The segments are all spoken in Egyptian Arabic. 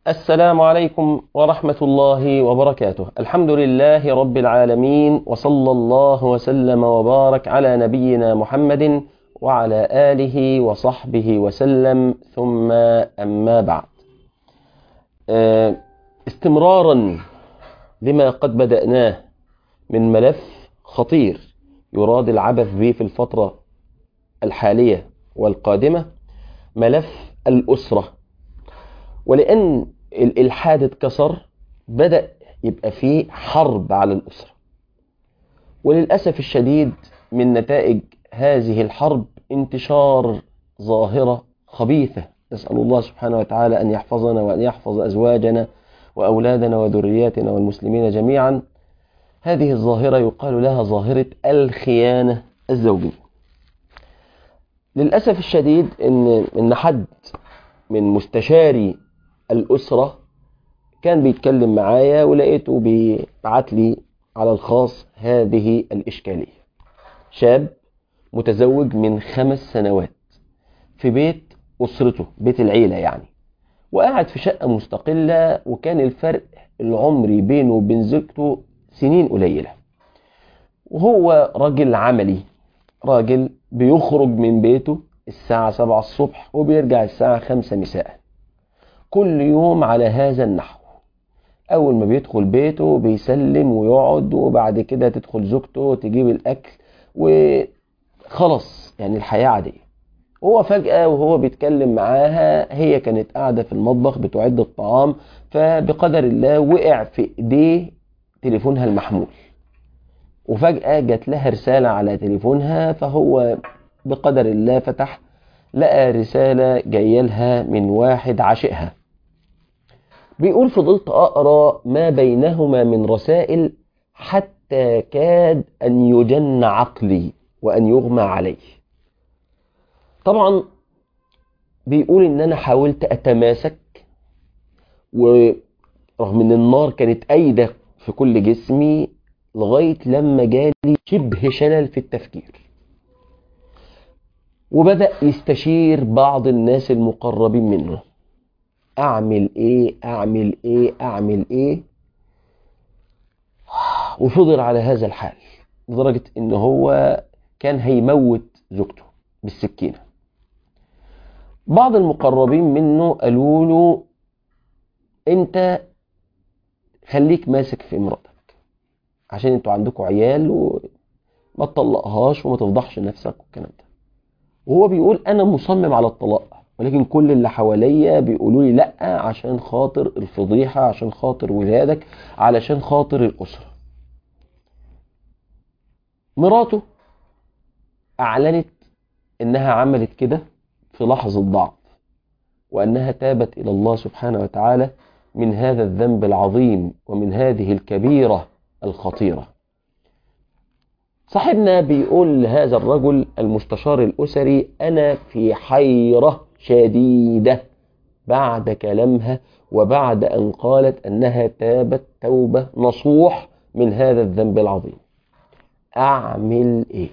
السلام عليكم ورحمة الله وبركاته الحمد لله رب العالمين وصلى الله وسلم وبارك على نبينا محمد وعلى آله وصحبه وسلم ثم أما بعد استمرارا لما قد بدأناه من ملف خطير يراد العبث به في الفترة الحالية والقادمة ملف الأسرة ولأن الإلحاد اتكسر بدأ يبقى فيه حرب على الأسرة وللأسف الشديد من نتائج هذه الحرب انتشار ظاهرة خبيثة نسأل الله سبحانه وتعالى أن يحفظنا وأن يحفظ أزواجنا وأولادنا وذرياتنا والمسلمين جميعا هذه الظاهرة يقال لها ظاهرة الخيانة الزوجية للأسف الشديد إن إن حد من مستشاري الأسرة كان بيتكلم معايا ولقيته بيبعت لي على الخاص هذه الإشكالية شاب متزوج من خمس سنوات في بيت أسرته بيت العيلة يعني وقاعد في شقة مستقلة وكان الفرق العمري بينه وبين زوجته سنين قليلة وهو راجل عملي راجل بيخرج من بيته الساعة سبعة الصبح وبيرجع الساعة خمسة مساء كل يوم على هذا النحو أول ما بيدخل بيته بيسلم ويقعد وبعد كده تدخل زوجته تجيب الأكل وخلاص يعني الحياة عادية هو فجأة وهو بيتكلم معاها هي كانت قاعدة في المطبخ بتعد الطعام فبقدر الله وقع في ايديه تليفونها المحمول وفجأة جات لها رسالة على تليفونها فهو بقدر الله فتح لقى رسالة جاية لها من واحد عاشقها بيقول فضلت أقرأ ما بينهما من رسائل حتى كاد أن يجن عقلي وأن يغمى عليه طبعا بيقول إن أنا حاولت أتماسك ورغم إن النار كانت أيدة في كل جسمي لغاية لما جالي شبه شلل في التفكير وبدأ يستشير بعض الناس المقربين منه أعمل إيه أعمل إيه أعمل إيه وفضل على هذا الحال لدرجة إن هو كان هيموت زوجته بالسكينة بعض المقربين منه قالوا له أنت خليك ماسك في امرأتك عشان انتوا عندكم عيال وما تطلقهاش وما تفضحش نفسك والكلام ده وهو بيقول انا مصمم على الطلاق ولكن كل اللي حواليا بيقولوا لي لا عشان خاطر الفضيحة عشان خاطر ولادك علشان خاطر الأسرة مراته أعلنت إنها عملت كده في لحظة ضعف وأنها تابت إلى الله سبحانه وتعالى من هذا الذنب العظيم ومن هذه الكبيرة الخطيرة صاحبنا بيقول لهذا الرجل المستشار الأسري أنا في حيرة شديدة بعد كلامها وبعد أن قالت أنها تابت توبة نصوح من هذا الذنب العظيم أعمل إيه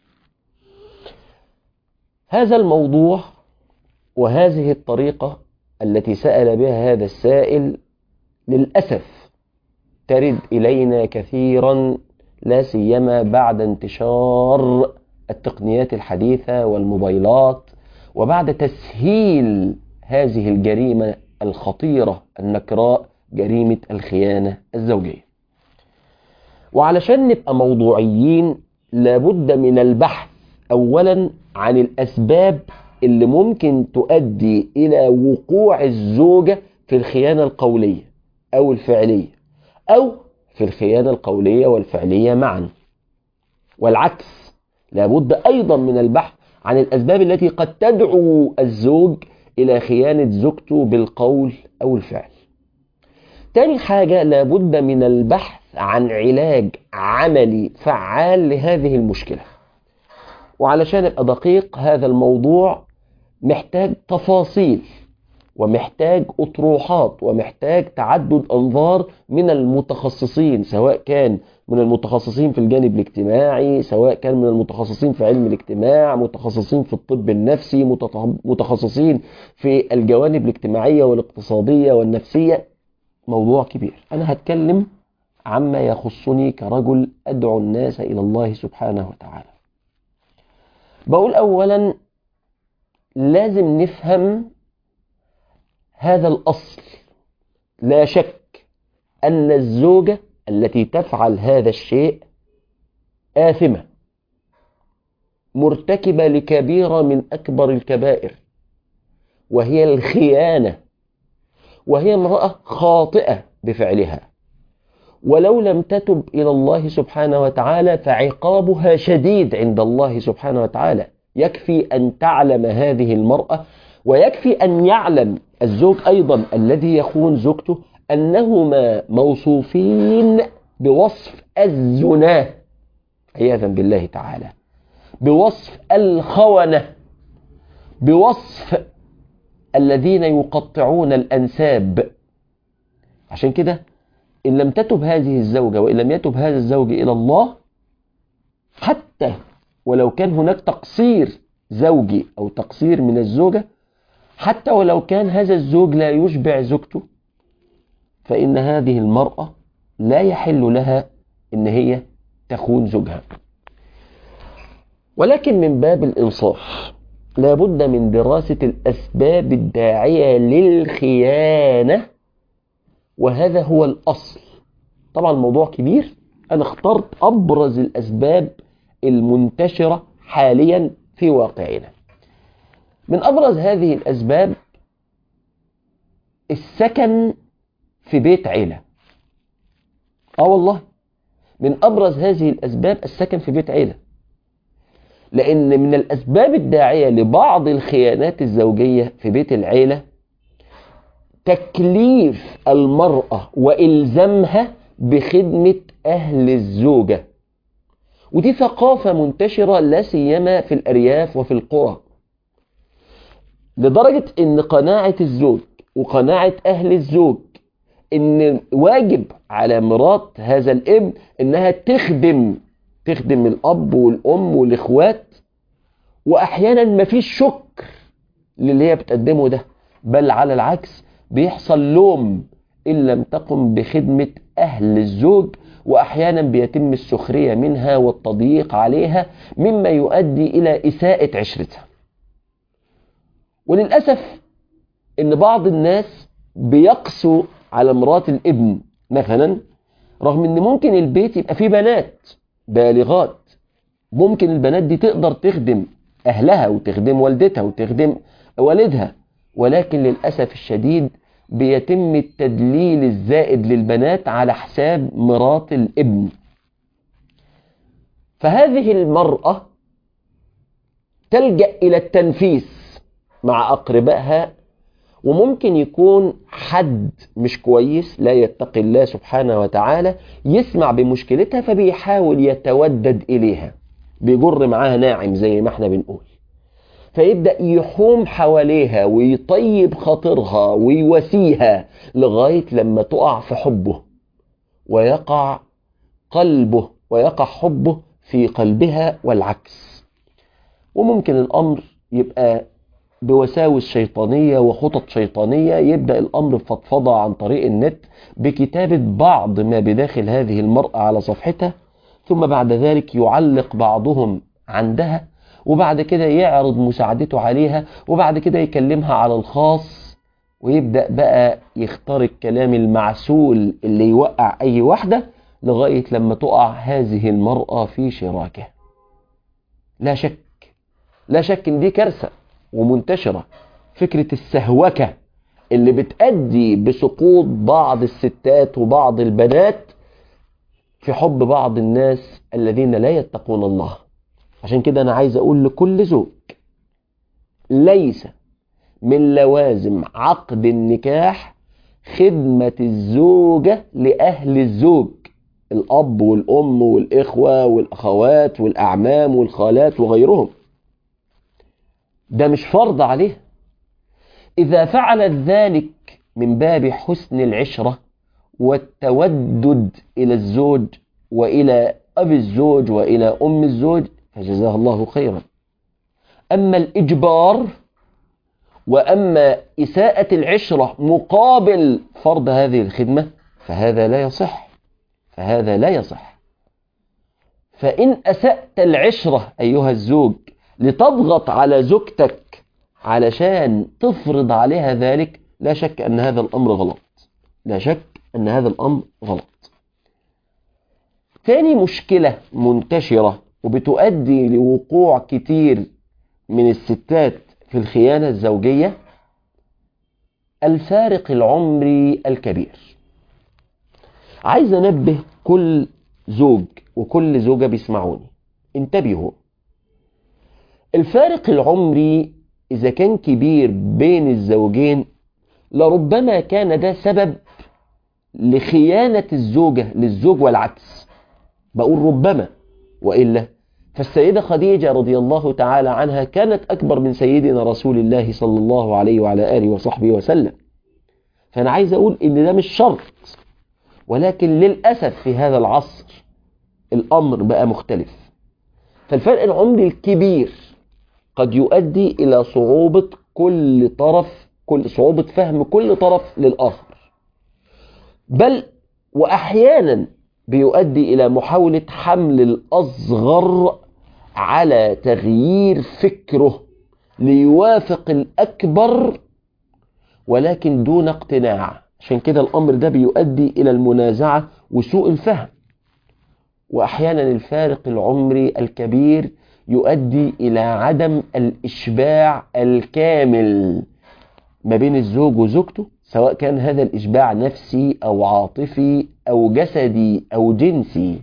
هذا الموضوع وهذه الطريقة التي سأل بها هذا السائل للأسف ترد إلينا كثيرا لا سيما بعد انتشار التقنيات الحديثة والموبايلات وبعد تسهيل هذه الجريمة الخطيرة النكراء جريمة الخيانة الزوجية وعلشان نبقى موضوعيين لابد من البحث أولا عن الأسباب اللي ممكن تؤدي إلى وقوع الزوجة في الخيانة القولية أو الفعلية أو في الخيانة القولية والفعلية معا والعكس لابد أيضا من البحث عن الأسباب التي قد تدعو الزوج إلى خيانة زوجته بالقول أو الفعل تاني حاجة لابد من البحث عن علاج عملي فعال لهذه المشكلة وعلشان ابقى دقيق هذا الموضوع محتاج تفاصيل ومحتاج أطروحات ومحتاج تعدد أنظار من المتخصصين سواء كان من المتخصصين في الجانب الاجتماعي سواء كان من المتخصصين في علم الاجتماع متخصصين في الطب النفسي متخصصين في الجوانب الاجتماعية والاقتصادية والنفسية موضوع كبير أنا هتكلم عما يخصني كرجل أدعو الناس إلى الله سبحانه وتعالى بقول أولا لازم نفهم هذا الأصل لا شك أن الزوجة التي تفعل هذا الشيء آثمة مرتكبة لكبيرة من أكبر الكبائر وهي الخيانة وهي امرأة خاطئة بفعلها ولو لم تتب إلى الله سبحانه وتعالى فعقابها شديد عند الله سبحانه وتعالى يكفي أن تعلم هذه المرأة ويكفي أن يعلم الزوج أيضا الذي يخون زوجته أنهما موصوفين بوصف الزنا عياذا بالله تعالى بوصف الخونة بوصف الذين يقطعون الأنساب عشان كده إن لم تتب هذه الزوجة وإن لم يتب هذا الزوج إلى الله حتى ولو كان هناك تقصير زوجي أو تقصير من الزوجة حتى ولو كان هذا الزوج لا يشبع زوجته فإن هذه المرأة لا يحل لها إن هي تخون زوجها ولكن من باب الإنصاف لابد من دراسة الأسباب الداعية للخيانة وهذا هو الأصل طبعا الموضوع كبير أنا اخترت أبرز الأسباب المنتشرة حاليا في واقعنا من أبرز هذه الأسباب السكن في بيت عيلة آه والله من أبرز هذه الأسباب السكن في بيت عيلة لأن من الأسباب الداعية لبعض الخيانات الزوجية في بيت العيلة تكليف المرأة وإلزامها بخدمة أهل الزوجة ودي ثقافة منتشرة لا سيما في الأرياف وفي القرى لدرجة ان قناعة الزوج وقناعة اهل الزوج ان واجب على مرات هذا الابن انها تخدم تخدم الاب والام والاخوات واحيانا مفيش شكر للي هي بتقدمه ده بل على العكس بيحصل لوم ان لم تقم بخدمة اهل الزوج واحيانا بيتم السخرية منها والتضييق عليها مما يؤدي الى اساءة عشرتها وللأسف إن بعض الناس بيقسوا على مرات الابن مثلا رغم إن ممكن البيت يبقى فيه بنات بالغات ممكن البنات دي تقدر تخدم أهلها وتخدم والدتها وتخدم والدها ولكن للأسف الشديد بيتم التدليل الزائد للبنات على حساب مرات الابن فهذه المرأة تلجأ إلى التنفيس مع أقربائها وممكن يكون حد مش كويس لا يتقي الله سبحانه وتعالى يسمع بمشكلتها فبيحاول يتودد إليها بيجر معاها ناعم زي ما احنا بنقول فيبدأ يحوم حواليها ويطيب خاطرها ويواسيها لغاية لما تقع في حبه ويقع قلبه ويقع حبه في قلبها والعكس وممكن الأمر يبقى بوساوس شيطانية وخطط شيطانية يبدأ الأمر بفضفضة عن طريق النت بكتابة بعض ما بداخل هذه المرأة على صفحتها ثم بعد ذلك يعلق بعضهم عندها وبعد كده يعرض مساعدته عليها وبعد كده يكلمها على الخاص ويبدأ بقى يختار الكلام المعسول اللي يوقع أي واحدة لغاية لما تقع هذه المرأة في شراكه لا شك لا شك ان دي كارثة ومنتشرة فكرة السهوكة اللي بتأدي بسقوط بعض الستات وبعض البنات في حب بعض الناس الذين لا يتقون الله عشان كده أنا عايز أقول لكل زوج ليس من لوازم عقد النكاح خدمة الزوجة لأهل الزوج الأب والأم والإخوة والأخوات والأعمام والخالات وغيرهم ده مش فرض عليه إذا فعلت ذلك من باب حسن العشرة والتودد إلى الزوج وإلى أب الزوج وإلى أم الزوج فجزاها الله خيرا أما الإجبار وأما إساءة العشرة مقابل فرض هذه الخدمة فهذا لا يصح فهذا لا يصح فإن أسأت العشرة أيها الزوج لتضغط على زوجتك علشان تفرض عليها ذلك لا شك أن هذا الأمر غلط لا شك أن هذا الأمر غلط ثاني مشكلة منتشرة وبتؤدي لوقوع كتير من الستات في الخيانة الزوجية الفارق العمري الكبير عايز انبه كل زوج وكل زوجة بيسمعوني انتبهوا الفارق العمري إذا كان كبير بين الزوجين لربما كان ده سبب لخيانة الزوجة للزوج والعكس بقول ربما وإلا فالسيدة خديجة رضي الله تعالى عنها كانت أكبر من سيدنا رسول الله صلى الله عليه وعلى آله وصحبه وسلم فأنا عايز أقول إن ده مش شرط ولكن للأسف في هذا العصر الأمر بقى مختلف فالفرق العمري الكبير قد يؤدي إلى صعوبة كل طرف كل صعوبة فهم كل طرف للآخر بل وأحيانا بيؤدي إلى محاولة حمل الأصغر على تغيير فكره ليوافق الأكبر ولكن دون اقتناع عشان كده الأمر ده بيؤدي إلى المنازعة وسوء الفهم وأحيانا الفارق العمري الكبير يؤدي إلى عدم الإشباع الكامل ما بين الزوج وزوجته سواء كان هذا الإشباع نفسي أو عاطفي أو جسدي أو جنسي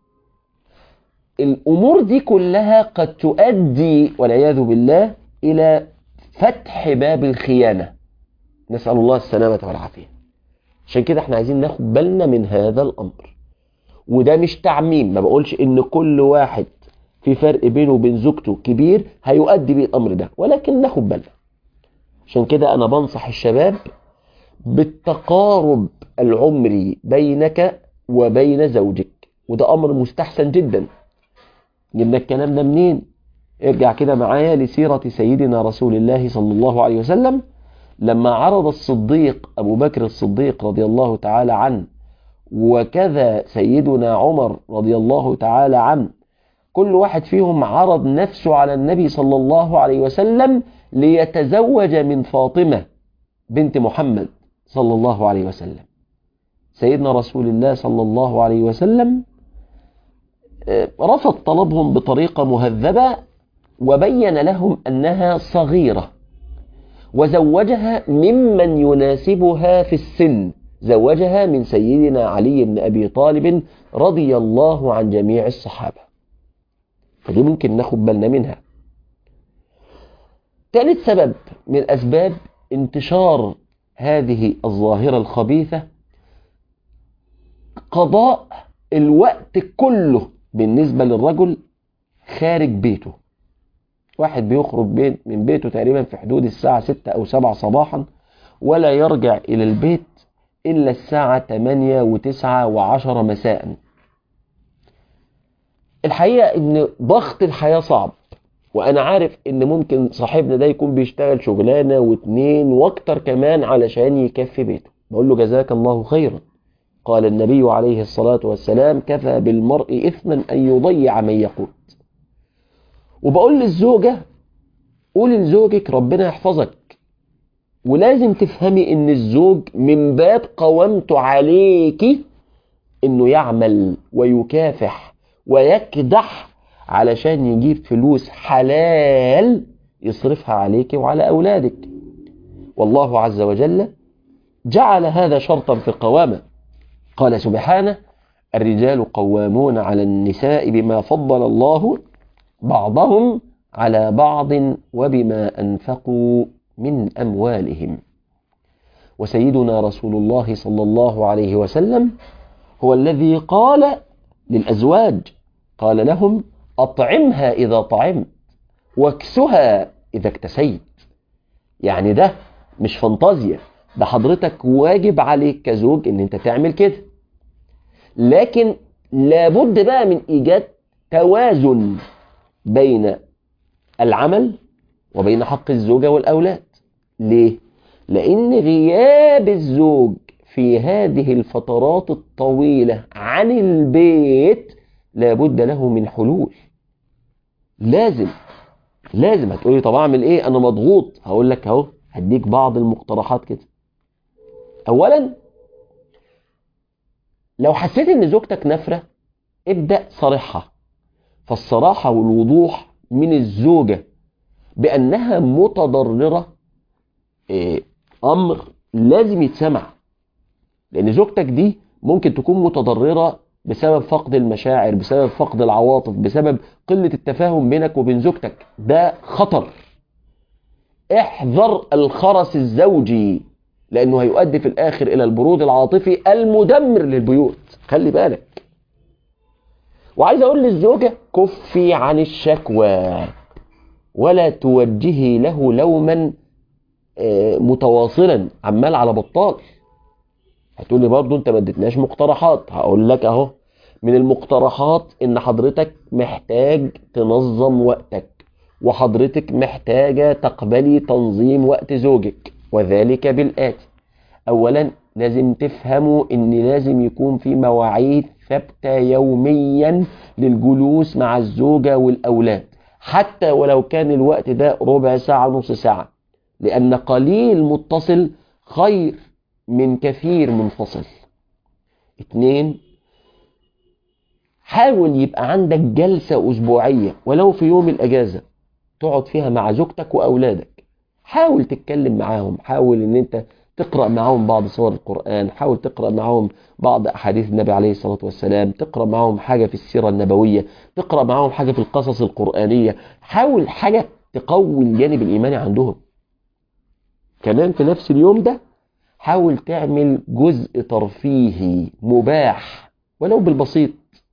الأمور دي كلها قد تؤدي والعياذ بالله إلى فتح باب الخيانة نسأل الله السلامة والعافية عشان كده احنا عايزين ناخد بالنا من هذا الأمر وده مش تعميم ما بقولش ان كل واحد في فرق بينه وبين زوجته كبير هيؤدي بيه الأمر ده ولكن ناخد بالنا عشان كده أنا بنصح الشباب بالتقارب العمري بينك وبين زوجك وده أمر مستحسن جدا جبنا الكلام ده منين ارجع كده معايا لسيرة سيدنا رسول الله صلى الله عليه وسلم لما عرض الصديق أبو بكر الصديق رضي الله تعالى عنه وكذا سيدنا عمر رضي الله تعالى عنه كل واحد فيهم عرض نفسه على النبي صلى الله عليه وسلم ليتزوج من فاطمة بنت محمد صلى الله عليه وسلم سيدنا رسول الله صلى الله عليه وسلم رفض طلبهم بطريقة مهذبة وبين لهم أنها صغيرة وزوجها ممن يناسبها في السن زوجها من سيدنا علي بن أبي طالب رضي الله عن جميع الصحابة فدي ممكن ناخد بالنا منها ثالث سبب من أسباب انتشار هذه الظاهرة الخبيثة قضاء الوقت كله بالنسبة للرجل خارج بيته واحد بيخرج بيت من بيته تقريبا في حدود الساعة 6 أو 7 صباحا ولا يرجع إلى البيت إلا الساعة 8 و9 و10 مساء الحقيقة إن ضغط الحياة صعب وأنا عارف إن ممكن صاحبنا ده يكون بيشتغل شغلانة واتنين واكتر كمان علشان يكفي بيته بقول له جزاك الله خيرا قال النبي عليه الصلاة والسلام كفى بالمرء إثما أن يضيع من يقوت وبقول للزوجة قول لزوجك ربنا يحفظك ولازم تفهمي ان الزوج من باب قوامته عليكي انه يعمل ويكافح ويكدح علشان يجيب فلوس حلال يصرفها عليك وعلى أولادك والله عز وجل جعل هذا شرطا في القوامة قال سبحانه الرجال قوامون على النساء بما فضل الله بعضهم على بعض وبما أنفقوا من أموالهم وسيدنا رسول الله صلى الله عليه وسلم هو الذي قال للأزواج قال لهم أطعمها إذا طعمت واكسها إذا اكتسيت يعني ده مش فانتازيا ده حضرتك واجب عليك كزوج ان انت تعمل كده لكن لابد بقى من إيجاد توازن بين العمل وبين حق الزوجة والأولاد ليه؟ لأن غياب الزوج في هذه الفترات الطويلة عن البيت لابد له من حلول لازم لازم هتقولي طب اعمل ايه انا مضغوط هقول لك اهو هديك بعض المقترحات كده اولا لو حسيت ان زوجتك نفرة ابدأ صارحها فالصراحة والوضوح من الزوجة بأنها متضررة إيه أمر لازم يتسمع لأن زوجتك دي ممكن تكون متضررة بسبب فقد المشاعر بسبب فقد العواطف بسبب قلة التفاهم بينك وبين زوجتك ده خطر احذر الخرس الزوجي لأنه هيؤدي في الآخر إلى البرود العاطفي المدمر للبيوت خلي بالك وعايز أقول للزوجة كفي عن الشكوى ولا توجهي له لوما متواصلا عمال على بطال هتقولي برضو انت ما اديتناش مقترحات هقول لك اهو من المقترحات ان حضرتك محتاج تنظم وقتك وحضرتك محتاجة تقبلي تنظيم وقت زوجك وذلك بالآتي اولا لازم تفهموا ان لازم يكون في مواعيد ثابتة يوميا للجلوس مع الزوجة والاولاد حتى ولو كان الوقت ده ربع ساعة نص ساعة لان قليل متصل خير من كثير منفصل اتنين حاول يبقى عندك جلسة أسبوعية ولو في يوم الأجازة تقعد فيها مع زوجتك وأولادك حاول تتكلم معاهم حاول ان انت تقرأ معاهم بعض صور القرآن حاول تقرأ معاهم بعض أحاديث النبي عليه الصلاة والسلام تقرأ معاهم حاجة في السيرة النبوية تقرأ معاهم حاجة في القصص القرآنية حاول حاجة تقوي الجانب الإيماني عندهم كمان في نفس اليوم ده حاول تعمل جزء ترفيهي مباح ولو بالبسيط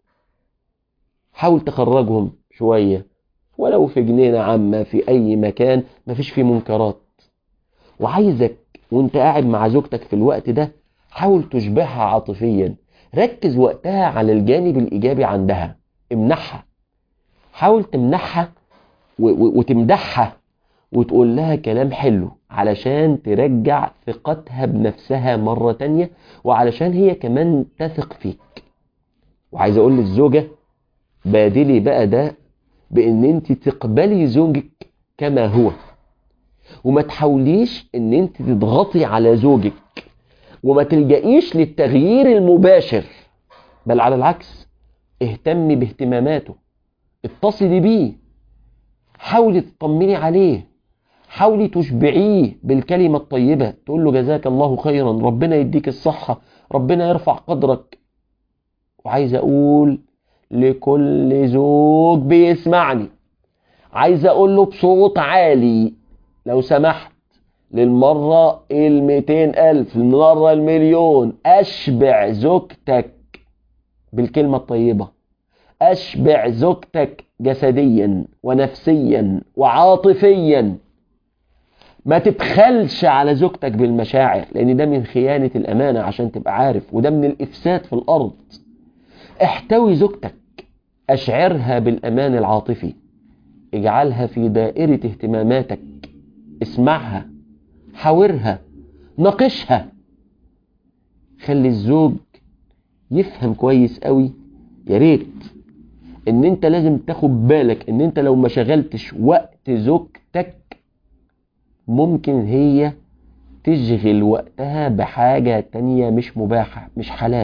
حاول تخرجهم شوية ولو في جنينة عامة في أي مكان مفيش فيه منكرات وعايزك وانت قاعد مع زوجتك في الوقت ده حاول تشبعها عاطفيا ركز وقتها على الجانب الإيجابي عندها امنحها حاول تمنحها وتمدحها وتقول لها كلام حلو علشان ترجع ثقتها بنفسها مرة تانية وعلشان هي كمان تثق فيك وعايز اقول للزوجة بادلي بقى ده بان انت تقبلي زوجك كما هو وما تحاوليش ان انت تضغطي على زوجك وما تلجئيش للتغيير المباشر بل على العكس اهتمي باهتماماته اتصلي بيه حاولي تطمني عليه حاولي تشبعيه بالكلمة الطيبة تقول له جزاك الله خيرا ربنا يديك الصحة ربنا يرفع قدرك وعايز أقول لكل زوج بيسمعني عايز أقول له بصوت عالي لو سمحت للمرة الميتين ألف المرة المليون أشبع زوجتك بالكلمة الطيبة أشبع زوجتك جسديا ونفسيا وعاطفيا ما تبخلش على زوجتك بالمشاعر لان ده من خيانة الامانة عشان تبقى عارف وده من الافساد في الارض احتوي زوجتك اشعرها بالامان العاطفي اجعلها في دائرة اهتماماتك اسمعها حاورها ناقشها خلي الزوج يفهم كويس قوي يا ريت ان انت لازم تاخد بالك ان انت لو ما شغلتش وقت زوجتك ممكن هي تشغل وقتها بحاجة تانية مش مباحة مش حلال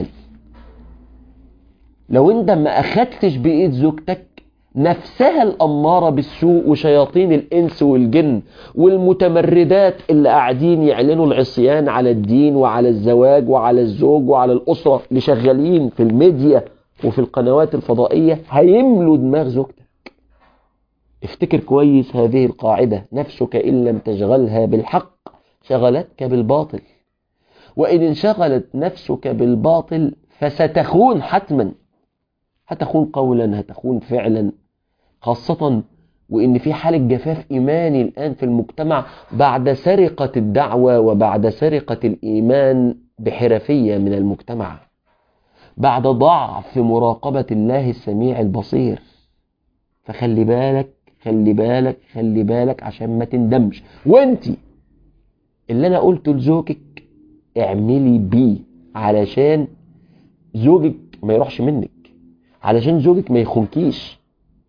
لو انت ما اخدتش بايد زوجتك نفسها الأمارة بالسوء وشياطين الإنس والجن والمتمردات اللي قاعدين يعلنوا العصيان على الدين وعلى الزواج وعلى الزوج وعلى الأسرة اللي شغالين في الميديا وفي القنوات الفضائية هيملوا دماغ زوجتك افتكر كويس هذه القاعدة نفسك إن لم تشغلها بالحق شغلتك بالباطل وإن انشغلت نفسك بالباطل فستخون حتما هتخون قولا هتخون فعلا خاصة وإن في حالة جفاف إيماني الآن في المجتمع بعد سرقة الدعوة وبعد سرقة الإيمان بحرفية من المجتمع بعد ضعف مراقبة الله السميع البصير فخلي بالك خلي بالك خلي بالك عشان ما تندمش وانتي اللي انا قلته لزوجك اعملي بيه علشان زوجك ما يروحش منك علشان زوجك ما يخونكيش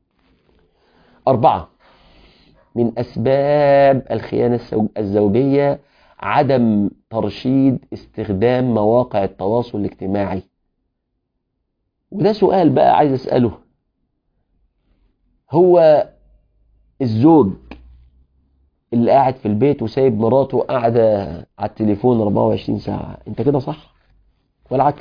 أربعة من أسباب الخيانة الزوجية عدم ترشيد استخدام مواقع التواصل الاجتماعي وده سؤال بقى عايز أسأله هو الزوج اللي قاعد في البيت وسايب مراته قاعدة على التليفون 24 ساعة انت كده صح والعكس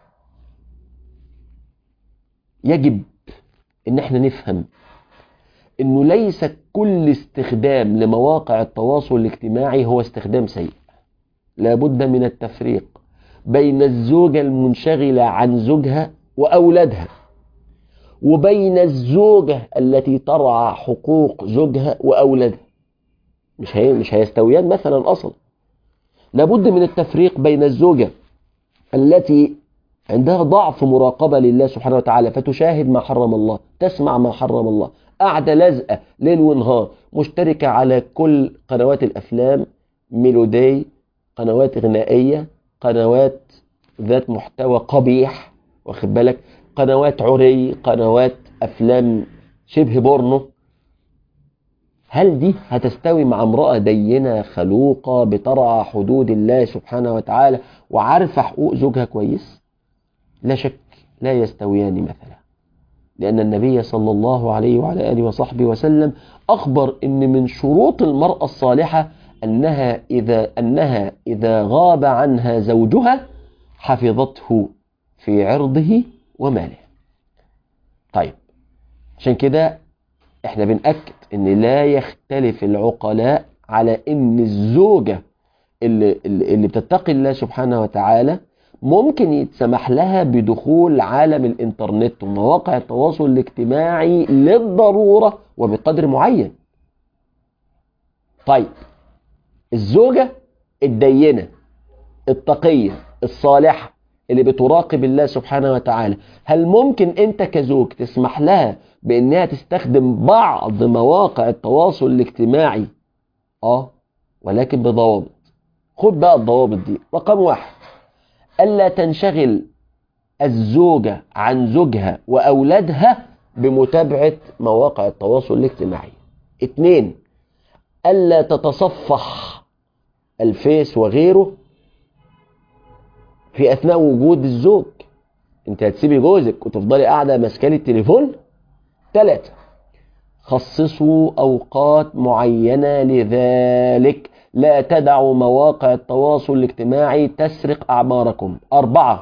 يجب ان احنا نفهم انه ليس كل استخدام لمواقع التواصل الاجتماعي هو استخدام سيء لابد من التفريق بين الزوجة المنشغلة عن زوجها وأولادها وبين الزوجة التي ترعى حقوق زوجها وأولادها مش هي مش هيستويان مثلا أصلا لابد من التفريق بين الزوجة التي عندها ضعف مراقبة لله سبحانه وتعالى فتشاهد ما حرم الله تسمع ما حرم الله قاعدة لازقة ليل ونهار مشتركة على كل قنوات الأفلام ميلودي قنوات غنائية قنوات ذات محتوى قبيح واخد بالك قنوات عري قنوات أفلام شبه بورنو هل دي هتستوي مع امرأة دينة خلوقة بترعى حدود الله سبحانه وتعالى وعارفة حقوق زوجها كويس لا شك لا يستويان مثلا لأن النبي صلى الله عليه وعلى آله وصحبه وسلم أخبر أن من شروط المرأة الصالحة أنها إذا, أنها إذا غاب عنها زوجها حفظته في عرضه وماله طيب عشان كده احنا بنأكد ان لا يختلف العقلاء على ان الزوجة اللي, اللي بتتقي الله سبحانه وتعالى ممكن يتسمح لها بدخول عالم الانترنت ومواقع التواصل الاجتماعي للضرورة وبقدر معين طيب الزوجة الدينة التقية الصالحة اللي بتراقب الله سبحانه وتعالى هل ممكن انت كزوج تسمح لها بانها تستخدم بعض مواقع التواصل الاجتماعي اه ولكن بضوابط خد بقى الضوابط دي رقم واحد ألا تنشغل الزوجة عن زوجها وأولادها بمتابعة مواقع التواصل الاجتماعي اتنين ألا تتصفح الفيس وغيره في أثناء وجود الزوج انت هتسيبي جوزك وتفضلي قاعدة ماسكة التليفون ثلاثة خصصوا أوقات معينة لذلك لا تدعوا مواقع التواصل الاجتماعي تسرق أعماركم أربعة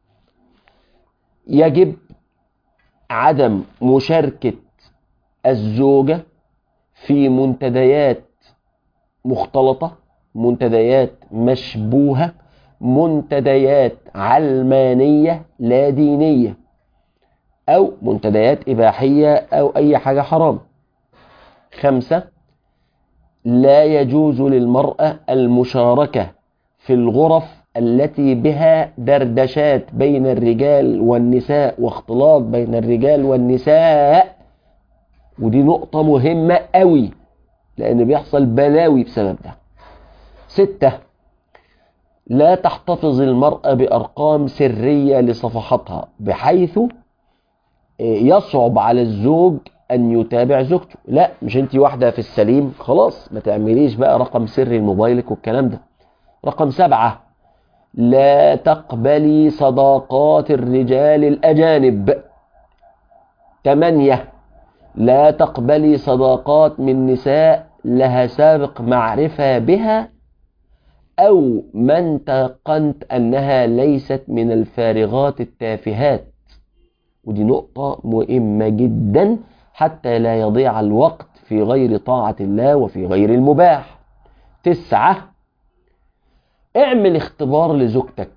يجب عدم مشاركة الزوجة في منتديات مختلطة منتديات مشبوهة منتديات علمانية لا دينية أو منتديات إباحية أو أي حاجة حرام خمسة لا يجوز للمرأة المشاركة في الغرف التي بها دردشات بين الرجال والنساء واختلاط بين الرجال والنساء ودي نقطة مهمة قوي لأن بيحصل بلاوي بسبب ده ستة لا تحتفظ المرأة بأرقام سرية لصفحاتها بحيث يصعب على الزوج أن يتابع زوجته لا مش انت واحدة في السليم خلاص ما تعمليش بقى رقم سري لموبايلك والكلام ده رقم سبعة لا تقبلي صداقات الرجال الأجانب ثمانية لا تقبلي صداقات من نساء لها سابق معرفة بها أو من تيقنت أنها ليست من الفارغات التافهات ودي نقطة مهمة جدا حتى لا يضيع الوقت في غير طاعة الله وفي غير المباح تسعة اعمل اختبار لزوجتك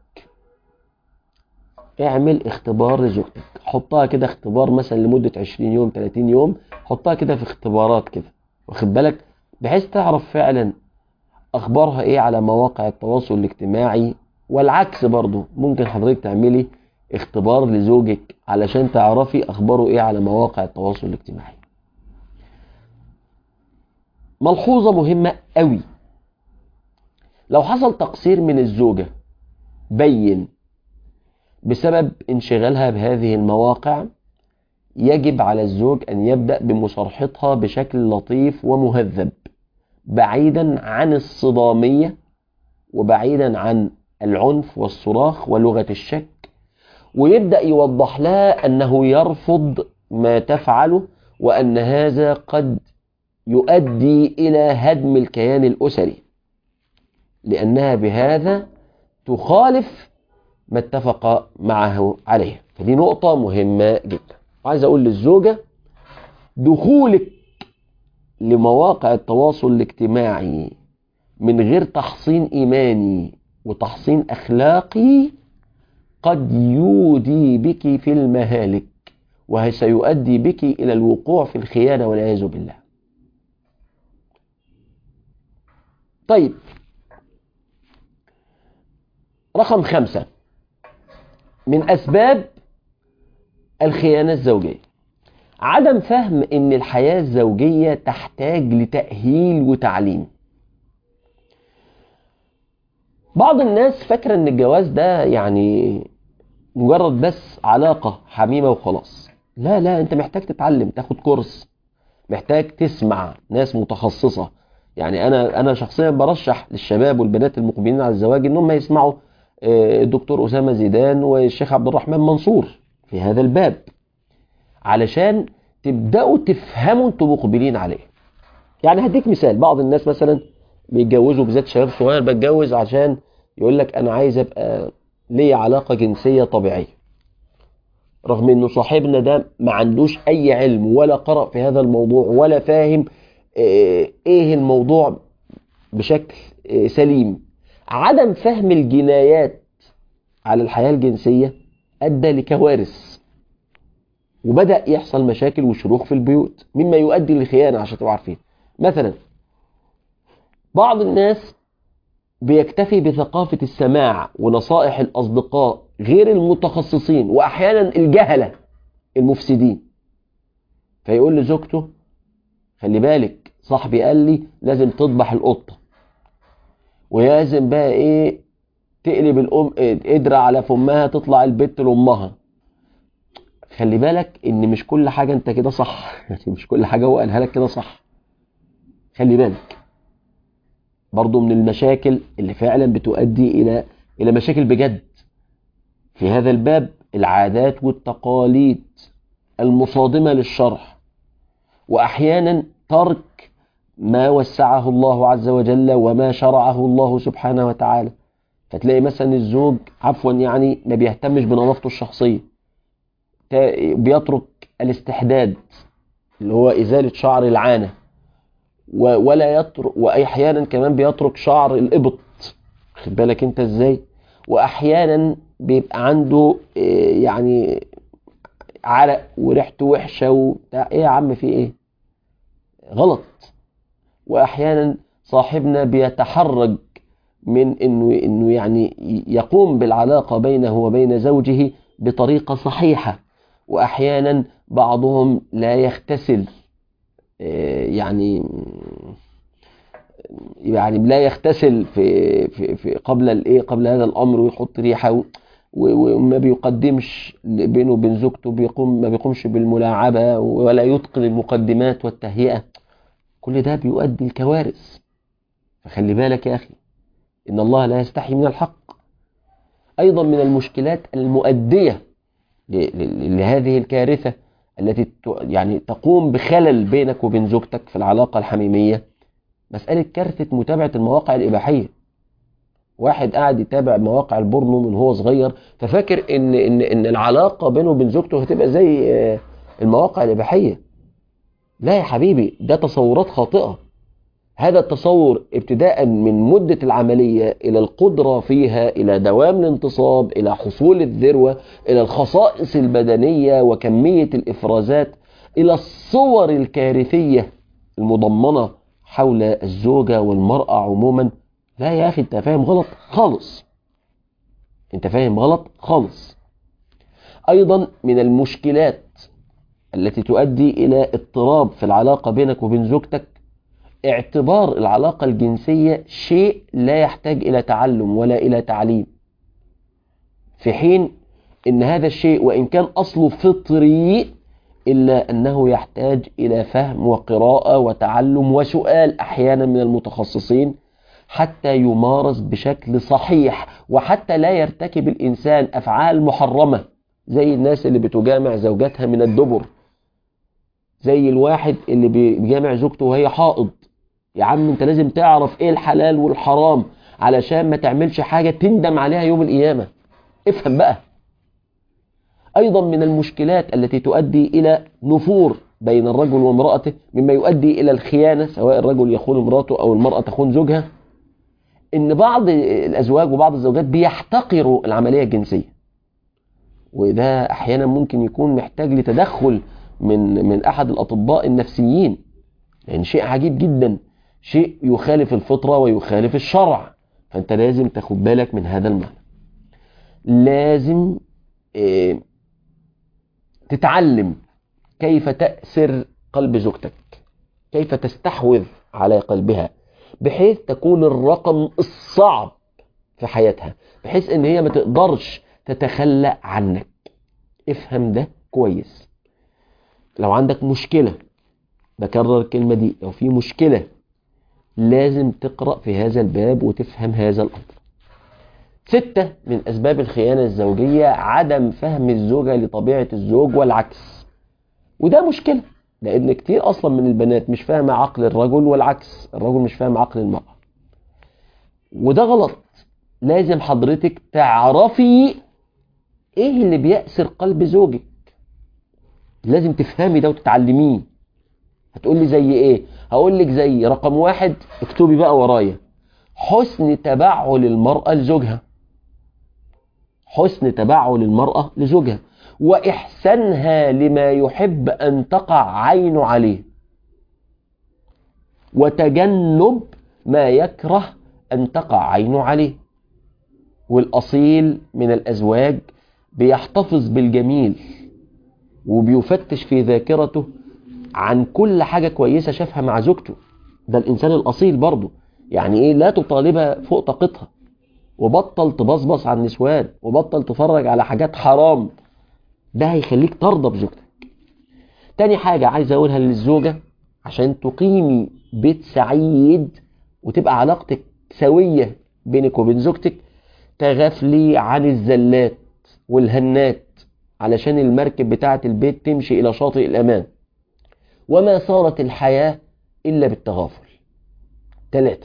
اعمل اختبار لزوجتك حطها كده اختبار مثلا لمدة 20 يوم 30 يوم حطها كده في اختبارات كده واخد بالك بحيث تعرف فعلا اخبارها ايه على مواقع التواصل الاجتماعي والعكس برضو ممكن حضرتك تعملي اختبار لزوجك علشان تعرفي اخباره ايه على مواقع التواصل الاجتماعي ملحوظة مهمة قوي لو حصل تقصير من الزوجة بين بسبب انشغالها بهذه المواقع يجب على الزوج أن يبدأ بمصارحتها بشكل لطيف ومهذب بعيدا عن الصدامية وبعيدا عن العنف والصراخ ولغة الشك ويبدأ يوضح لها أنه يرفض ما تفعله وأن هذا قد يؤدي إلى هدم الكيان الأسري لأنها بهذا تخالف ما اتفق معه عليه فدي نقطة مهمة جدا وعايز أقول للزوجة دخولك لمواقع التواصل الاجتماعي من غير تحصين إيماني وتحصين أخلاقي قد يودي بك في المهالك وسيؤدي بك إلى الوقوع في الخيانة والعياذ بالله طيب رقم خمسة من أسباب الخيانة الزوجية عدم فهم ان الحياة الزوجية تحتاج لتأهيل وتعليم بعض الناس فاكرة ان الجواز ده يعني مجرد بس علاقة حميمة وخلاص لا لا انت محتاج تتعلم تاخد كورس محتاج تسمع ناس متخصصة يعني انا انا شخصيا برشح للشباب والبنات المقبلين على الزواج انهم يسمعوا الدكتور اسامة زيدان والشيخ عبد الرحمن منصور في هذا الباب علشان تبدأوا تفهموا انتوا مقبلين عليه يعني هديك مثال بعض الناس مثلا بيتجوزوا بالذات شباب صغير بتجوز عشان يقول لك انا عايز ابقى ليا علاقة جنسية طبيعية رغم انه صاحبنا ده ما عندوش اي علم ولا قرأ في هذا الموضوع ولا فاهم ايه الموضوع بشكل سليم عدم فهم الجنايات على الحياة الجنسية ادى لكوارث وبدأ يحصل مشاكل وشروخ في البيوت مما يؤدي للخيانة عشان تبقوا عارفين مثلا بعض الناس بيكتفي بثقافة السماع ونصائح الأصدقاء غير المتخصصين وأحيانا الجهلة المفسدين فيقول لزوجته خلي بالك صاحبي قال لي لازم تذبح القطة ولازم بقى ايه تقلب الام قدرة على فمها تطلع البت لامها خلي بالك ان مش كل حاجة انت كده صح يعني مش كل حاجة هو قالها لك كده صح خلي بالك برضو من المشاكل اللي فعلا بتؤدي الى الى مشاكل بجد في هذا الباب العادات والتقاليد المصادمة للشرع واحيانا ترك ما وسعه الله عز وجل وما شرعه الله سبحانه وتعالى فتلاقي مثلا الزوج عفوا يعني ما بيهتمش بنظافته الشخصيه بيترك الاستحداد اللي هو إزالة شعر العانة ولا يترك وأحيانا كمان بيترك شعر الإبط خد بالك أنت إزاي وأحيانا بيبقى عنده يعني عرق وريحته وحشة وبتاع إيه يا عم في إيه غلط وأحيانا صاحبنا بيتحرج من إنه إنه يعني يقوم بالعلاقة بينه وبين زوجه بطريقة صحيحة واحيانا بعضهم لا يغتسل يعني يعني لا يغتسل في في, في قبل الايه قبل هذا الامر ويحط ريحه وما بيقدمش بينه وبين زوجته بيقوم ما بيقومش بالملاعبه ولا يتقن المقدمات والتهيئه كل ده بيؤدي الكوارث فخلي بالك يا اخي ان الله لا يستحي من الحق ايضا من المشكلات المؤديه لهذه الكارثة التي يعني تقوم بخلل بينك وبين زوجتك في العلاقة الحميمية مسألة كارثة متابعة المواقع الإباحية واحد قاعد يتابع مواقع البورنو من هو صغير ففاكر ان ان ان العلاقة بينه وبين زوجته هتبقى زي المواقع الإباحية لا يا حبيبي ده تصورات خاطئة هذا التصور ابتداء من مدة العملية إلى القدرة فيها إلى دوام الانتصاب إلى حصول الذروة إلى الخصائص البدنية وكمية الإفرازات إلى الصور الكارثية المضمنة حول الزوجة والمرأة عموما لا يا أخي أنت فاهم غلط خالص أنت فاهم غلط خالص أيضا من المشكلات التي تؤدي إلى اضطراب في العلاقة بينك وبين زوجتك اعتبار العلاقة الجنسية شيء لا يحتاج إلى تعلم ولا إلى تعليم في حين إن هذا الشيء وإن كان أصله فطري إلا أنه يحتاج إلى فهم وقراءة وتعلم وسؤال أحيانا من المتخصصين حتى يمارس بشكل صحيح وحتى لا يرتكب الإنسان أفعال محرمة زي الناس اللي بتجامع زوجاتها من الدبر زي الواحد اللي بيجامع زوجته وهي حائض يا عم انت لازم تعرف ايه الحلال والحرام علشان ما تعملش حاجة تندم عليها يوم القيامة افهم بقى ايضا من المشكلات التي تؤدي الى نفور بين الرجل وامرأته مما يؤدي الى الخيانة سواء الرجل يخون امرأته او المرأة تخون زوجها ان بعض الازواج وبعض الزوجات بيحتقروا العملية الجنسية وده احيانا ممكن يكون محتاج لتدخل من من احد الاطباء النفسيين لان شيء عجيب جدا شيء يخالف الفطرة ويخالف الشرع فانت لازم تاخد بالك من هذا المعنى لازم اه تتعلم كيف تأسر قلب زوجتك كيف تستحوذ على قلبها بحيث تكون الرقم الصعب في حياتها بحيث ان هي ما تقدرش تتخلى عنك افهم ده كويس لو عندك مشكلة بكرر الكلمة دي لو في مشكلة لازم تقرأ في هذا الباب وتفهم هذا الأمر ستة من أسباب الخيانة الزوجية عدم فهم الزوجة لطبيعة الزوج والعكس وده مشكلة لأن كتير أصلا من البنات مش فاهمة عقل الرجل والعكس الرجل مش فاهم عقل المرأة وده غلط لازم حضرتك تعرفي ايه اللي بيأسر قلب زوجك لازم تفهمي ده وتتعلميه هتقول لي زي ايه هقول لك زي رقم واحد اكتبي بقى ورايا حسن تبعل المرأة لزوجها حسن تبعل المرأة لزوجها وإحسانها لما يحب أن تقع عينه عليه وتجنب ما يكره أن تقع عينه عليه والأصيل من الأزواج بيحتفظ بالجميل وبيفتش في ذاكرته عن كل حاجة كويسة شافها مع زوجته ده الإنسان الأصيل برضه يعني إيه لا تطالبها فوق طاقتها وبطل تبصبص على النسوان وبطل تفرج على حاجات حرام ده هيخليك ترضى بزوجتك تاني حاجة عايز أقولها للزوجة عشان تقيمي بيت سعيد وتبقى علاقتك سوية بينك وبين زوجتك تغفلي عن الزلات والهنات علشان المركب بتاعة البيت تمشي إلى شاطئ الأمان وما صارت الحياة إلا بالتغافل ثلاثة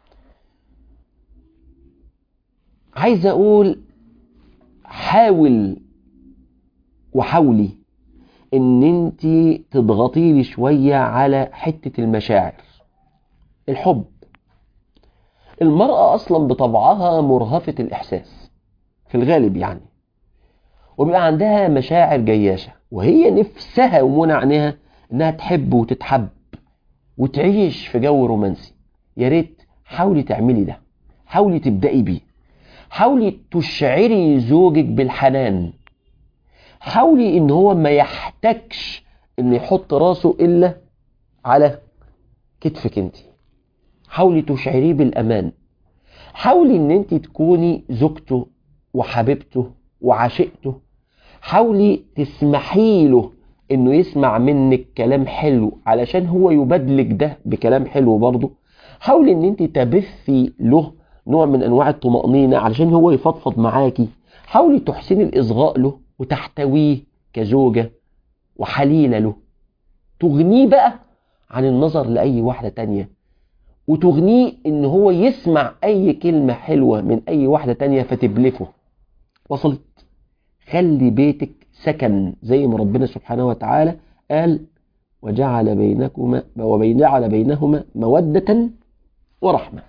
عايز أقول حاول وحاولي ان انت تضغطي لي شوية على حتة المشاعر الحب المرأة اصلا بطبعها مرهفة الاحساس في الغالب يعني وبيبقى عندها مشاعر جياشة وهي نفسها ومنع عنها انها تحب وتتحب وتعيش في جو رومانسي يا ريت حاولي تعملي ده حاولي تبدأي بيه حاولي تشعري زوجك بالحنان حاولي ان هو ما يحتاجش ان يحط راسه الا على كتفك انت حاولي تشعريه بالامان حاولي ان انت تكوني زوجته وحبيبته وعشقته حاولي تسمحي له انه يسمع منك كلام حلو علشان هو يبادلك ده بكلام حلو برضه حاولي ان انت تبثي له نوع من انواع الطمأنينة علشان هو يفضفض معاكي حاولي تحسني الاصغاء له وتحتويه كزوجة وحليلة له تغنيه بقى عن النظر لأي واحدة تانية وتغنيه ان هو يسمع اي كلمة حلوة من اي واحدة تانية فتبلفه وصلت خلي بيتك سكن زي ما ربنا سبحانه وتعالى قال وجعل بينكما وجعل بينهما مودة ورحمة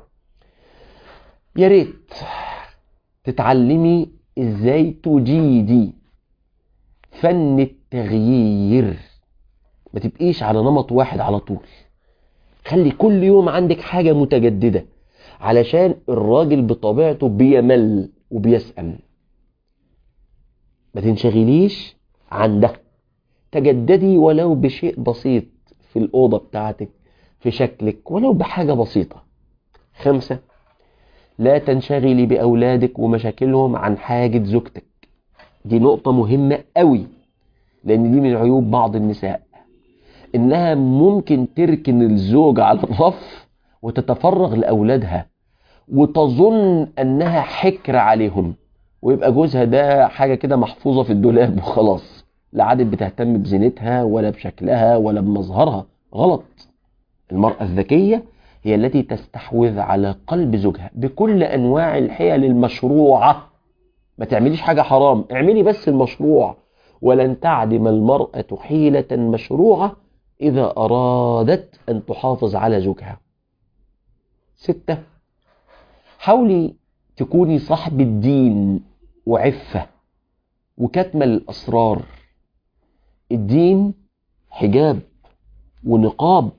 يا ريت تتعلمي ازاي تجيدي فن التغيير ما تبقيش على نمط واحد على طول خلي كل يوم عندك حاجة متجددة علشان الراجل بطبيعته بيمل وبيسأل ما تنشغليش عن ده تجددي ولو بشيء بسيط في الأوضة بتاعتك في شكلك ولو بحاجة بسيطة خمسة لا تنشغلي بأولادك ومشاكلهم عن حاجة زوجتك دي نقطة مهمة قوي لأن دي من عيوب بعض النساء إنها ممكن تركن الزوج على الرف وتتفرغ لأولادها وتظن أنها حكر عليهم ويبقى جوزها ده حاجة كده محفوظة في الدولاب وخلاص لا عادت بتهتم بزينتها ولا بشكلها ولا بمظهرها غلط المرأة الذكية هي التي تستحوذ على قلب زوجها بكل أنواع الحيل المشروعة ما تعمليش حاجة حرام اعملي بس المشروع ولن تعدم المرأة حيلة مشروعة إذا أرادت أن تحافظ على زوجها ستة حاولي تكوني صاحب الدين وعفة وكتم الأسرار الدين حجاب ونقاب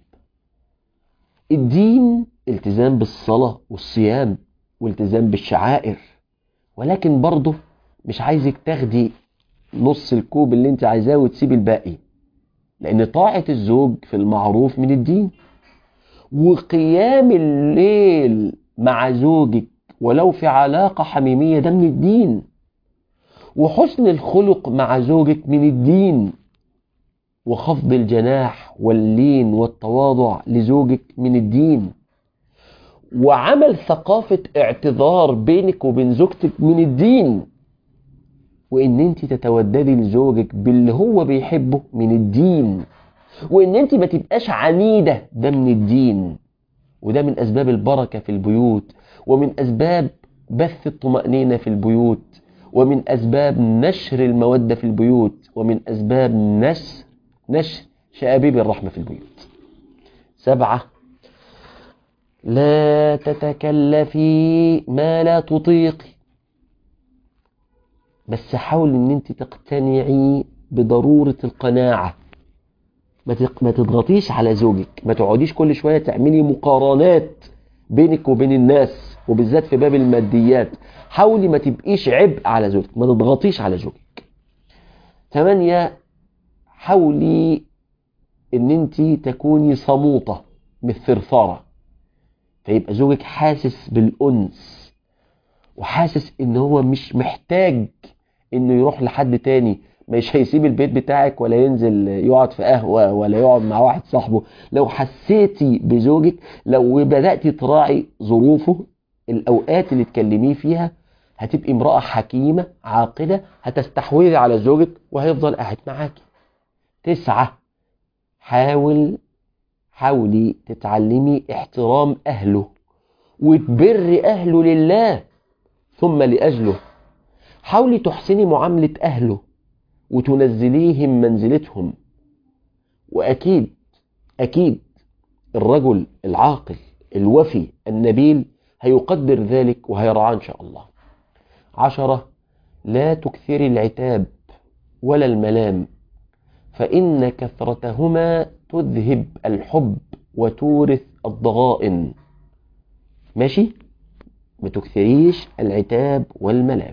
الدين التزام بالصلاة والصيام والتزام بالشعائر ولكن برضه مش عايزك تاخدي نص الكوب اللي انت عايزاه وتسيبي الباقي لان طاعة الزوج في المعروف من الدين وقيام الليل مع زوجك ولو في علاقة حميمية ده من الدين وحسن الخلق مع زوجك من الدين وخفض الجناح واللين والتواضع لزوجك من الدين وعمل ثقافة اعتذار بينك وبين زوجتك من الدين وان انت تتوددي لزوجك باللي هو بيحبه من الدين وان انت ما تبقاش عنيدة ده من الدين وده من اسباب البركة في البيوت ومن اسباب بث الطمأنينة في البيوت ومن اسباب نشر المودة في البيوت ومن اسباب نشر نشر شآبيب الرحمة في البيوت سبعة لا تتكلفي ما لا تطيقي بس حاول ان انت تقتنعي بضرورة القناعة ما تضغطيش على زوجك ما تقعديش كل شوية تعملي مقارنات بينك وبين الناس وبالذات في باب الماديات حاولي ما تبقيش عبء على زوجك ما تضغطيش على زوجك ثمانية حاولي ان انت تكوني صموطة مش ثرثارة فيبقى زوجك حاسس بالأنس وحاسس ان هو مش محتاج انه يروح لحد تاني مش هيسيب البيت بتاعك ولا ينزل يقعد في قهوة ولا يقعد مع واحد صاحبه لو حسيتي بزوجك لو بدأتي تراعي ظروفه الأوقات اللي تكلميه فيها هتبقي امرأة حكيمة عاقلة هتستحوذي على زوجك وهيفضل قاعد معاكي تسعة حاول حاولي تتعلمي احترام أهله وتبر أهله لله ثم لأجله حاولي تحسني معاملة أهله وتنزليهم منزلتهم وأكيد أكيد الرجل العاقل الوفي النبيل هيقدر ذلك وهيرعاه إن شاء الله عشرة لا تكثري العتاب ولا الملام فإن كثرتهما تذهب الحب وتورث الضغائن ماشي ما تكثريش العتاب والملام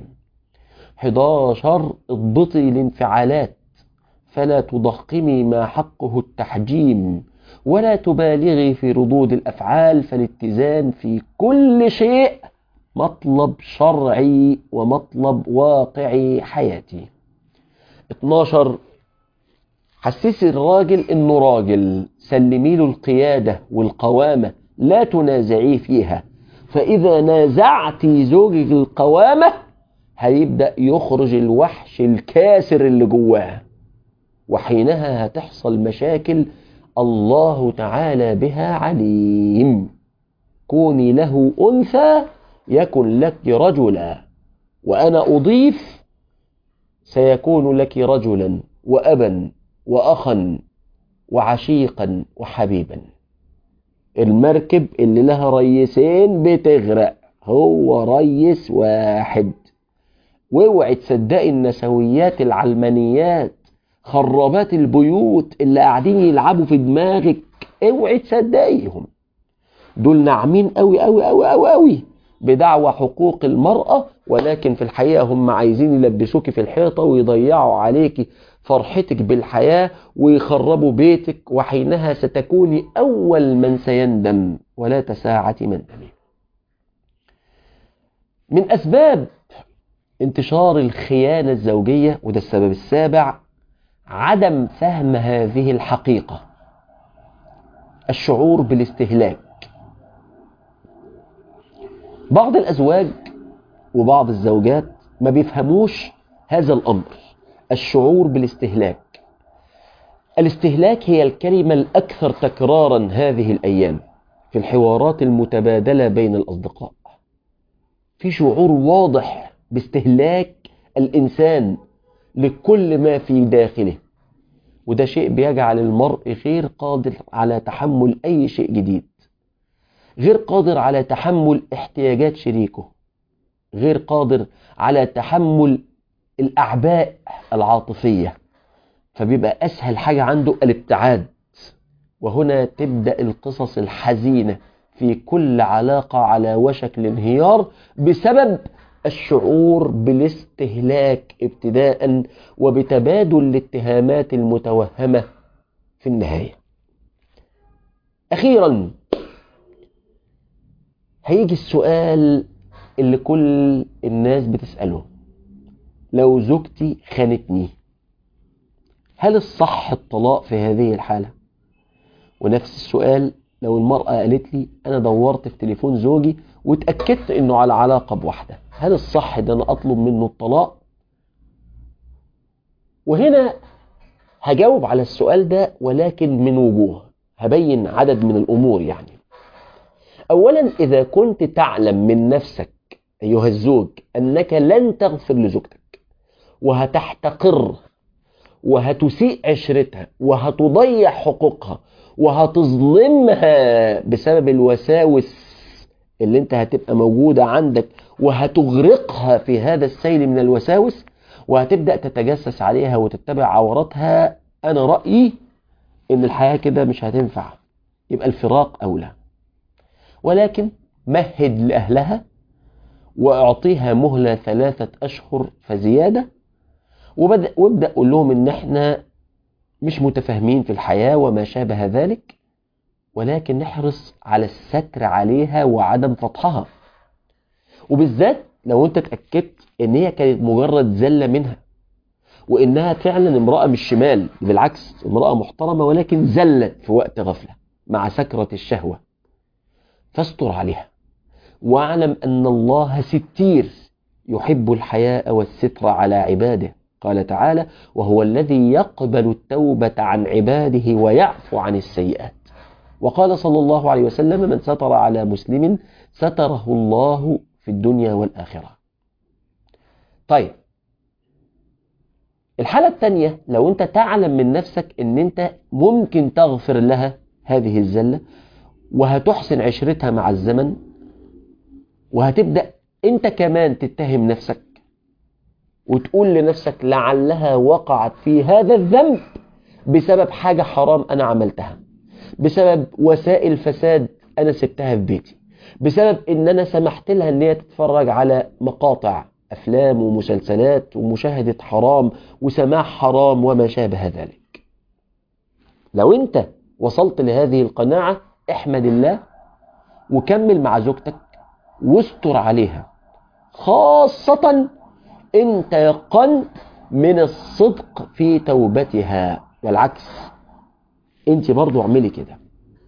11 اضبطي الانفعالات فلا تضخمي ما حقه التحجيم ولا تبالغي في ردود الأفعال فالاتزان في كل شيء مطلب شرعي ومطلب واقعي حياتي 12 حسسي الراجل انه راجل سلمي له القيادة والقوامة لا تنازعيه فيها فإذا نازعتي زوجك القوامة هيبدأ يخرج الوحش الكاسر اللي جواه وحينها هتحصل مشاكل الله تعالى بها عليم كوني له أنثى يكن لك رجلا وأنا أضيف سيكون لك رجلا وأبا وأخا وعشيقا وحبيبا المركب اللي لها ريسين بتغرق هو ريس واحد واوعي تصدقي النسويات العلمانيات خرابات البيوت اللي قاعدين يلعبوا في دماغك اوعي تصدقيهم دول ناعمين قوي قوي قوي قوي قوي بدعوى حقوق المرأة ولكن في الحقيقة هم عايزين يلبسوك في الحيطة ويضيعوا عليك فرحتك بالحياة ويخربوا بيتك وحينها ستكوني أول من سيندم ولا تساعة مندم من أسباب انتشار الخيانة الزوجية وده السبب السابع عدم فهم هذه الحقيقة الشعور بالاستهلاك بعض الأزواج وبعض الزوجات ما بيفهموش هذا الأمر الشعور بالاستهلاك الاستهلاك هي الكلمة الأكثر تكرارا هذه الأيام في الحوارات المتبادلة بين الأصدقاء في شعور واضح باستهلاك الإنسان لكل ما في داخله وده شيء بيجعل المرء غير قادر على تحمل أي شيء جديد غير قادر على تحمل احتياجات شريكه غير قادر على تحمل الأعباء العاطفية فبيبقى أسهل حاجة عنده الابتعاد وهنا تبدأ القصص الحزينة في كل علاقة على وشك الانهيار بسبب الشعور بالاستهلاك ابتداء وبتبادل الاتهامات المتوهمة في النهاية أخيرا هيجي السؤال اللي كل الناس بتسأله لو زوجتي خانتني هل الصح الطلاق في هذه الحالة ونفس السؤال لو المرأة قالت لي أنا دورت في تليفون زوجي واتأكدت أنه على علاقة بواحدة هل الصح ده أنا أطلب منه الطلاق وهنا هجاوب على السؤال ده ولكن من وجوه هبين عدد من الأمور يعني أولا إذا كنت تعلم من نفسك أيها الزوج أنك لن تغفر لزوجتك وهتحتقر وهتسيء عشرتها وهتضيع حقوقها وهتظلمها بسبب الوساوس اللي انت هتبقى موجودة عندك وهتغرقها في هذا السيل من الوساوس وهتبدأ تتجسس عليها وتتبع عوراتها أنا رأيي إن الحياة كده مش هتنفع يبقى الفراق أولى ولكن مهد لأهلها وأعطيها مهلة ثلاثة أشهر فزيادة وبدأ وابدأ قول لهم إن إحنا مش متفاهمين في الحياة وما شابه ذلك ولكن نحرص على الستر عليها وعدم فضحها وبالذات لو انت اتأكدت ان هي كانت مجرد زلة منها وانها فعلا امرأة مش شمال بالعكس امرأة محترمة ولكن زلت في وقت غفلة مع سكرة الشهوة فاستر عليها واعلم ان الله ستير يحب الحياء والستر على عباده قال تعالى وهو الذي يقبل التوبة عن عباده ويعفو عن السيئات وقال صلى الله عليه وسلم من ستر على مسلم ستره الله في الدنيا والآخرة طيب الحالة الثانية لو انت تعلم من نفسك ان انت ممكن تغفر لها هذه الزلة وهتحسن عشرتها مع الزمن وهتبدأ انت كمان تتهم نفسك وتقول لنفسك لعلها وقعت في هذا الذنب بسبب حاجة حرام أنا عملتها بسبب وسائل فساد أنا سبتها في بيتي بسبب إن أنا سمحت لها إن هي تتفرج على مقاطع أفلام ومسلسلات ومشاهدة حرام وسماع حرام وما شابه ذلك لو أنت وصلت لهذه القناعة احمد الله وكمل مع زوجتك واستر عليها خاصة إن تيقنت من الصدق في توبتها والعكس انت برضو اعملي كده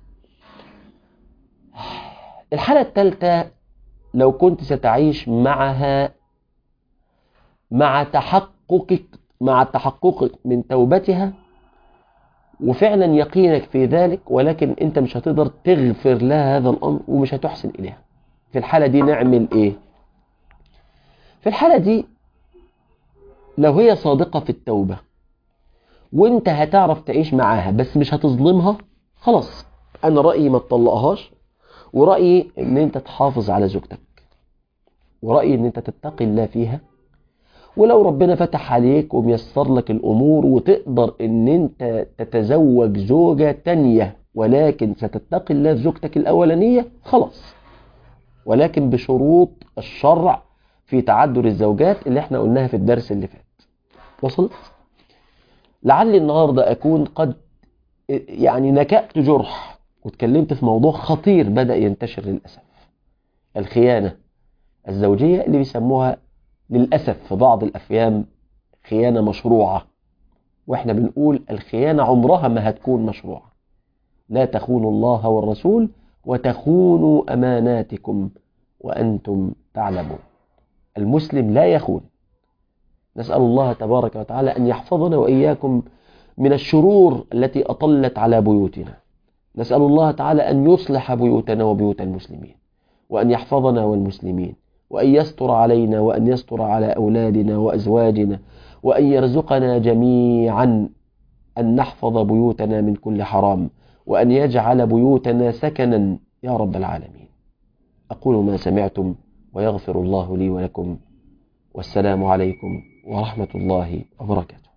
الحالة الثالثة لو كنت ستعيش معها مع تحققك مع تحققك من توبتها وفعلا يقينك في ذلك ولكن انت مش هتقدر تغفر لها هذا الامر ومش هتحسن اليها في الحالة دي نعمل ايه في الحالة دي لو هي صادقة في التوبة وانت هتعرف تعيش معاها بس مش هتظلمها خلاص انا رأيي ما تطلقهاش ورأيي ان انت تحافظ على زوجتك ورأيي ان انت تتقي الله فيها ولو ربنا فتح عليك وميسر لك الامور وتقدر ان انت تتزوج زوجة تانية ولكن ستتقي الله في زوجتك الاولانية خلاص ولكن بشروط الشرع في تعدد الزوجات اللي احنا قلناها في الدرس اللي فات وصلت لعلي النهاردة أكون قد يعني نكأت جرح واتكلمت في موضوع خطير بدأ ينتشر للأسف الخيانة الزوجية اللي بيسموها للأسف في بعض الأفيام خيانة مشروعة وإحنا بنقول الخيانة عمرها ما هتكون مشروعة لا تخونوا الله والرسول وتخونوا أماناتكم وأنتم تعلمون المسلم لا يخون نسأل الله تبارك وتعالى أن يحفظنا وإياكم من الشرور التي أطلت على بيوتنا نسأل الله تعالى أن يصلح بيوتنا وبيوت المسلمين وأن يحفظنا والمسلمين وأن يستر علينا وأن يستر على أولادنا وأزواجنا وأن يرزقنا جميعا أن نحفظ بيوتنا من كل حرام وأن يجعل بيوتنا سكنا يا رب العالمين أقول ما سمعتم ويغفر الله لي ولكم والسلام عليكم ورحمة الله وبركاته